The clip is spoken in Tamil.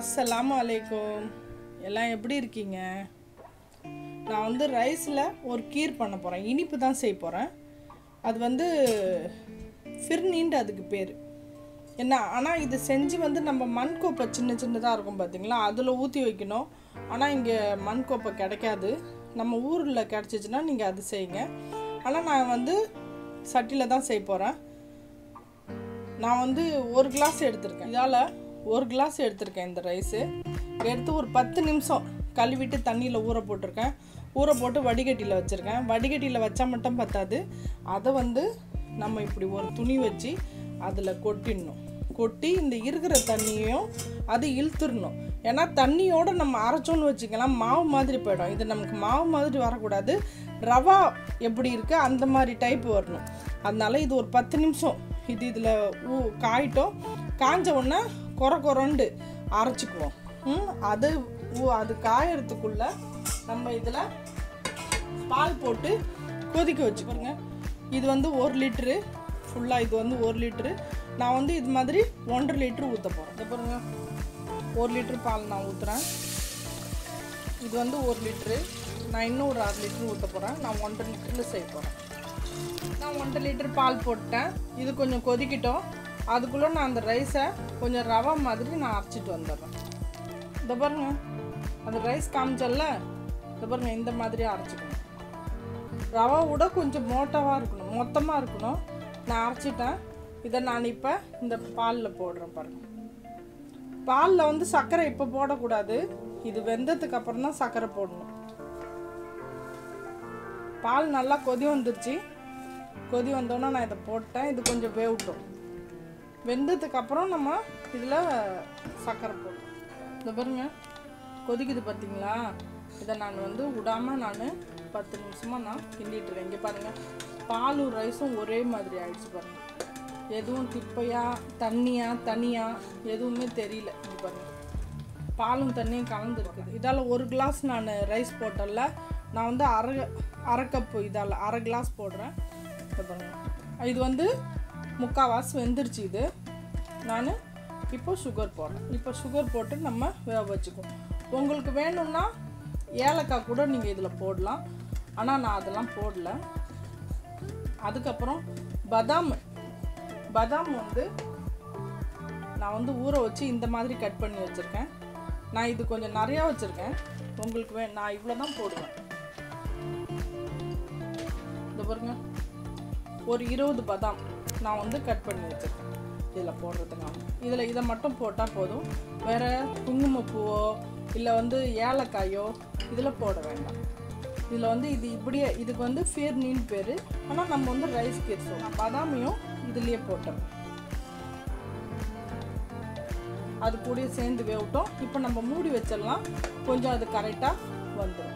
அஸ்ஸலாமு அலைக்கும் எல்லாம் எப்படி இருக்கீங்க நான் வந்து ரைஸில் ஒரு கீர் பண்ண போகிறேன் இனிப்பு தான் செய்ய போகிறேன் அது வந்து ஃபிர்னின்ட்டு அதுக்கு பேர் என்ன ஆனால் இது செஞ்சு வந்து நம்ம மண் கோப்பை சின்ன சின்னதாக இருக்கும் பார்த்தீங்களா அதில் ஊற்றி வைக்கணும் ஆனால் இங்கே மண் கோப்பை கிடைக்காது நம்ம ஊரில் கிடச்சிச்சின்னா நீங்கள் அது செய்யுங்க ஆனால் நான் வந்து சட்டியில் தான் செய்ய போகிறேன் நான் வந்து ஒரு கிளாஸ் எடுத்திருக்கேன் இதால் ஒரு கிளாஸ் எடுத்திருக்கேன் இந்த ரைஸு எடுத்து ஒரு பத்து நிமிஷம் கழுவிட்டு தண்ணியில் ஊற போட்டிருக்கேன் ஊற போட்டு வடிகட்டியில் வச்சுருக்கேன் வடிகட்டியில் வச்சா மட்டும் பத்தாது அதை வந்து நம்ம இப்படி ஒரு துணி வச்சு அதில் கொட்டிடணும் கொட்டி இந்த இருக்கிற தண்ணியையும் அது இழுத்துடணும் ஏன்னா தண்ணியோடு நம்ம அரைச்சோன்னு வச்சுக்கலாம் மாவு மாதிரி போயிடும் இது நமக்கு மாவு மாதிரி வரக்கூடாது ரவா எப்படி இருக்குது அந்த மாதிரி டைப் வரணும் அதனால இது ஒரு பத்து நிமிஷம் இது இதில் ஊ காயிட்டோம் காஞ்ச உடனே குறை குறண்டு அரைச்சிக்குவோம் ம் அது ஊ அது காயறதுக்குள்ள நம்ம இதில் பால் போட்டு கொதிக்க வச்சுக்கோங்க இது வந்து ஒரு லிட்ரு ஃபுல்லாக இது வந்து ஒரு லிட்ரு நான் வந்து இது மாதிரி ஒன்றரை லிட்ரு ஊற்ற போகிறேன் இதை பாருங்க ஒரு லிட்ரு பால் நான் ஊற்றுறேன் இது வந்து ஒரு லிட்ரு நான் இன்னும் ஒரு அரை லிட்ரு ஊற்ற போகிறேன் நான் ஒன்றரை லிட்டரில் செய்ய போகிறேன் நான் ஒன்றரை லிட்டர் பால் போட்டேன் இது கொஞ்சம் கொதிக்கிட்டோம் அதுக்குள்ளே நான் அந்த ரைஸை கொஞ்சம் ரவை மாதிரி நான் அரைச்சிட்டு வந்துடுறேன் இந்த பாருங்க அந்த ரைஸ் காமிச்சல்ல இந்த பாருங்க இந்த மாதிரி அரைச்சிக்கணும் ரவை விட கொஞ்சம் மோட்டாவாக இருக்கணும் மொத்தமாக இருக்கணும் நான் அரைச்சிட்டேன் இதை நான் இப்போ இந்த பாலில் போடுறேன் பாருங்க பாலில் வந்து சர்க்கரை இப்போ போடக்கூடாது இது வெந்ததுக்கு அப்புறம் தான் சர்க்கரை போடணும் பால் நல்லா கொதி வந்துருச்சு கொதி வந்தோன்னே நான் இதை போட்டேன் இது கொஞ்சம் வேகட்டும் வெந்ததுக்கு அப்புறம் நம்ம இதில் சர்க்கரை போட்டோம் இந்த பாருங்க கொதிக்குது பார்த்தீங்களா இதை நான் வந்து விடாமல் நான் பத்து நிமிஷமாக நான் கிண்டிட்டு இருக்கேன் இங்கே பாருங்கள் பாலும் ரைஸும் ஒரே மாதிரி ஆயிடுச்சு பாருங்கள் எதுவும் திப்பையா தண்ணியா தனியா எதுவுமே தெரியல இங்கே பாருங்கள் பாலும் தண்ணியும் கலந்துருக்குது இதால் ஒரு கிளாஸ் நான் ரைஸ் போட்டல நான் வந்து அரை அரை கப்பு இதால் அரை கிளாஸ் போடுறேன் இதை பாருங்க இது வந்து முக்கால்வாசி வெந்துருச்சு இது நான் இப்போ சுகர் போடுறேன் இப்போ சுகர் போட்டு நம்ம வேக வச்சுக்குவோம் உங்களுக்கு வேணும்னா ஏலக்காய் கூட நீங்கள் இதில் போடலாம் ஆனால் நான் அதெல்லாம் போடல அதுக்கப்புறம் பதாம் பதாம் வந்து நான் வந்து ஊற வச்சு இந்த மாதிரி கட் பண்ணி வச்சுருக்கேன் நான் இது கொஞ்சம் நிறையா வச்சுருக்கேன் உங்களுக்கு வே நான் இவ்வளோ தான் போடுவேன் இந்த பாருங்க ஒரு இருபது பதாம் நான் வந்து கட் பண்ணி வச்சுருக்கேன் இதில் போடுறதுக்காக இதில் இதை மட்டும் போட்டால் போதும் வேறு குங்குமப்பூவோ இல்லை வந்து ஏலக்காயோ இதில் போட வேண்டாம் இதில் வந்து இது இப்படியே இதுக்கு வந்து ஃபேர்னின்னு பேர் ஆனால் நம்ம வந்து ரைஸ் கேட்ஸோம் நான் பதாமையும் இதுலேயே போட்டேன் அது கூடயே சேர்ந்து வேகட்டும் இப்போ நம்ம மூடி வச்சிடலாம் கொஞ்சம் அது கரெக்டாக வந்துடும்